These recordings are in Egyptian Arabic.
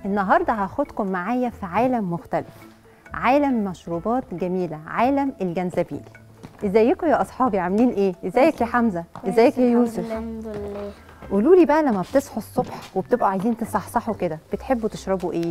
النهارده هاخدكم معايا في عالم مختلف عالم مشروبات جميله عالم الجنزبيل ازيكم يا اصحابي عاملين ايه ازيك يا حمزه ازيك يا يوسف الحمد لله قولوا لي بقى لما بتصحوا الصبح وبتبقوا عايزين تصحصحوا كده بتحبوا تشربوا ايه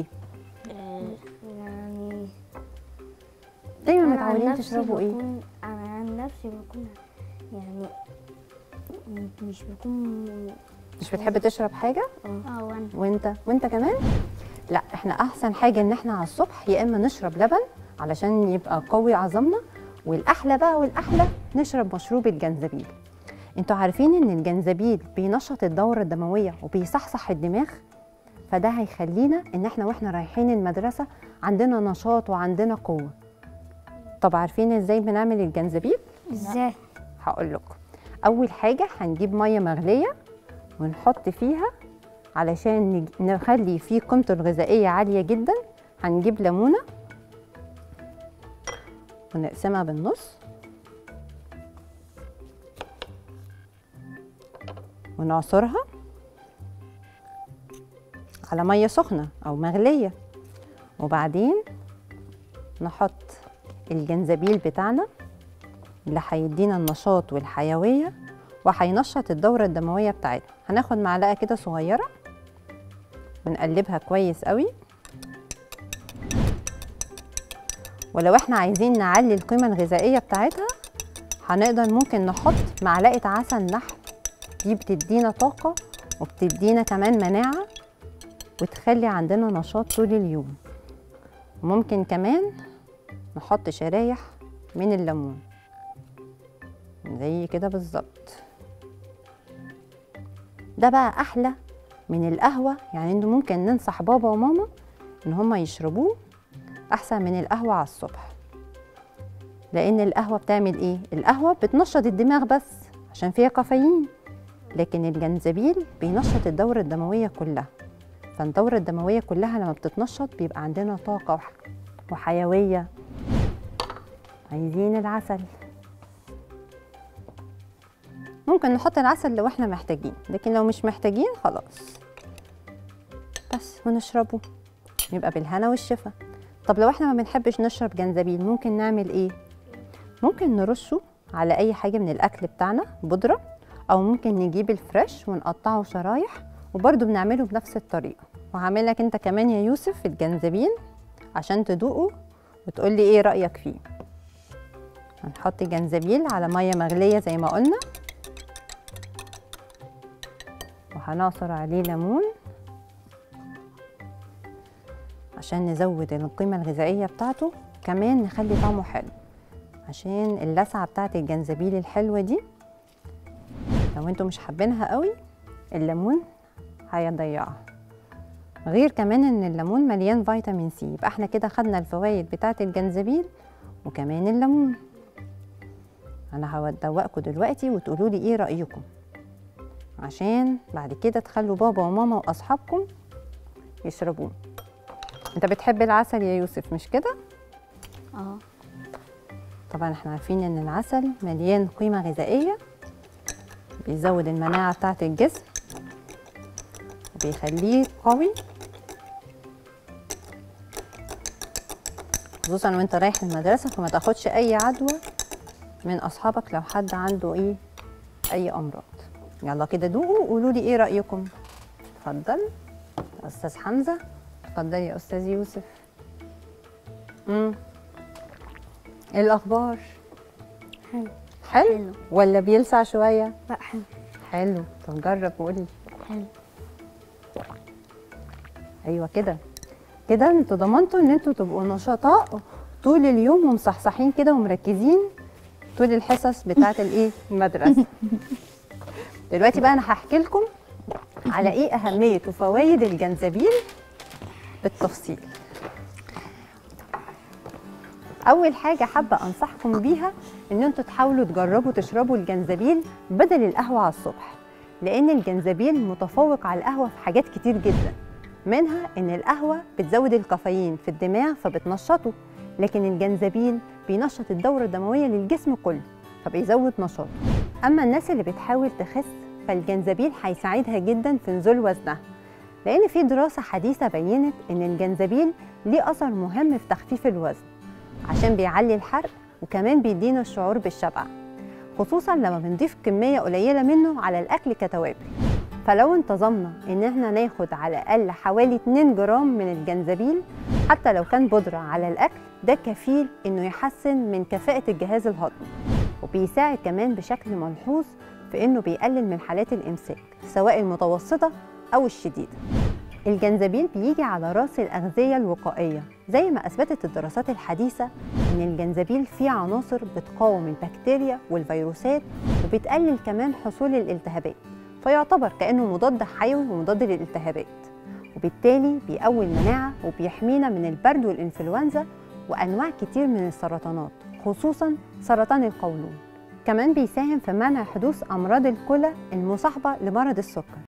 يعني دايما أنا عن متعودين نفسي تشربوا ايه بكون انا عن نفسي بكون يعني م- مش بكون مش بتحب تشرب حاجه اه وانا وانت وانت كمان لا احنا احسن حاجه ان احنا على الصبح يا اما نشرب لبن علشان يبقى قوي عظمنا والاحلى بقى والاحلى نشرب مشروب الجنزبيل انتوا عارفين ان الجنزبيل بينشط الدوره الدمويه وبيصحصح الدماغ فده هيخلينا ان احنا واحنا رايحين المدرسه عندنا نشاط وعندنا قوه طب عارفين ازاي بنعمل الجنزبيل ازاي هقول لكم اول حاجه هنجيب ميه مغليه ونحط فيها علشان نج- نخلي فيه قيمته الغذائيه عاليه جدا هنجيب ليمونه ونقسمها بالنص ونعصرها على ميه سخنه او مغليه وبعدين نحط الجنزبيل بتاعنا اللي هيدينا النشاط والحيوية وهينشط الدورة الدموية بتاعتنا هناخد معلقة كده صغيرة ونقلبها كويس قوي ولو احنا عايزين نعلي القيمة الغذائية بتاعتها هنقدر ممكن نحط معلقة عسل نحل دي بتدينا طاقة وبتدينا كمان مناعة وتخلي عندنا نشاط طول اليوم ممكن كمان نحط شرايح من الليمون زي كده بالظبط ده بقى احلى من القهوه يعني انتوا ممكن ننصح بابا وماما ان هما يشربوه احسن من القهوه على الصبح لان القهوه بتعمل ايه القهوه بتنشط الدماغ بس عشان فيها كافيين لكن الجنزبيل بينشط الدوره الدمويه كلها فالدوره الدمويه كلها لما بتتنشط بيبقى عندنا طاقه وح- وحيويه عايزين العسل ممكن نحط العسل لو احنا محتاجين لكن لو مش محتاجين خلاص بس ونشربه يبقى بالهنا والشفا طب لو احنا ما بنحبش نشرب جنزبيل ممكن نعمل ايه ممكن نرشه على اي حاجه من الاكل بتاعنا بودره او ممكن نجيب الفريش ونقطعه شرايح وبرده بنعمله بنفس الطريقه وهعمل لك انت كمان يا يوسف الجنزبيل عشان تدوقه وتقول لي ايه رايك فيه هنحط جنزبيل على ميه مغليه زي ما قلنا وهنعصر عليه ليمون عشان نزود القيمة الغذائية بتاعته كمان نخلي طعمه حلو عشان اللسعة بتاعت الجنزبيل الحلوة دي لو انتوا مش حابينها قوي الليمون هيضيعها غير كمان ان الليمون مليان فيتامين سي يبقى احنا كده خدنا الفوائد بتاعت الجنزبيل وكمان الليمون انا هودوقكم دلوقتي وتقولوا لي ايه رايكم عشان بعد كده تخلوا بابا وماما واصحابكم يشربوه انت بتحب العسل يا يوسف مش كده اه طبعا احنا عارفين ان العسل مليان قيمه غذائيه بيزود المناعه بتاعه الجسم وبيخليه قوي خصوصا وانت رايح المدرسه فما تاخدش اي عدوى من اصحابك لو حد عنده ايه اي امراض يلا كده دوقوا وقولوا لي ايه رايكم اتفضل يا استاذ حمزه اتفضل يا استاذ يوسف امم ايه الاخبار حلو حلو حلو ولا بيلسع شويه لا حلو حلو طب جرب وقولي حلو ايوه كده كده انتوا ضمنتوا ان انتوا تبقوا نشطاء طول اليوم ومصحصحين كده ومركزين طول الحصص بتاعه الايه المدرسه دلوقتي بقى انا هحكي لكم على ايه اهميه وفوائد الجنزبيل بالتفصيل اول حاجه حابه انصحكم بيها ان انتوا تحاولوا تجربوا تشربوا الجنزبيل بدل القهوه على الصبح لان الجنزبيل متفوق على القهوه في حاجات كتير جدا منها ان القهوه بتزود الكافيين في الدماغ فبتنشطه لكن الجنزبيل بينشط الدوره الدمويه للجسم كله فبيزود نشاطه اما الناس اللي بتحاول تخس فالجنزبيل هيساعدها جدا في نزول وزنها لأن في دراسة حديثة بينت إن الجنزبيل ليه أثر مهم في تخفيف الوزن عشان بيعلي الحرق وكمان بيدينا الشعور بالشبع خصوصا لما بنضيف كمية قليلة منه على الأكل كتوابل فلو انتظمنا إن احنا ناخد على الأقل حوالي 2 جرام من الجنزبيل حتى لو كان بودرة على الأكل ده كفيل إنه يحسن من كفاءة الجهاز الهضمي وبيساعد كمان بشكل ملحوظ في إنه بيقلل من حالات الإمساك سواء المتوسطة أو الشديدة الجنزبيل بيجي على رأس الأغذية الوقائية زي ما أثبتت الدراسات الحديثة إن الجنزبيل فيه عناصر بتقاوم البكتيريا والفيروسات وبتقلل كمان حصول الالتهابات فيعتبر كأنه مضاد حيوي ومضاد للالتهابات وبالتالي بيقوي المناعة وبيحمينا من البرد والإنفلونزا وأنواع كتير من السرطانات خصوصا سرطان القولون كمان بيساهم في منع حدوث أمراض الكلى المصاحبة لمرض السكر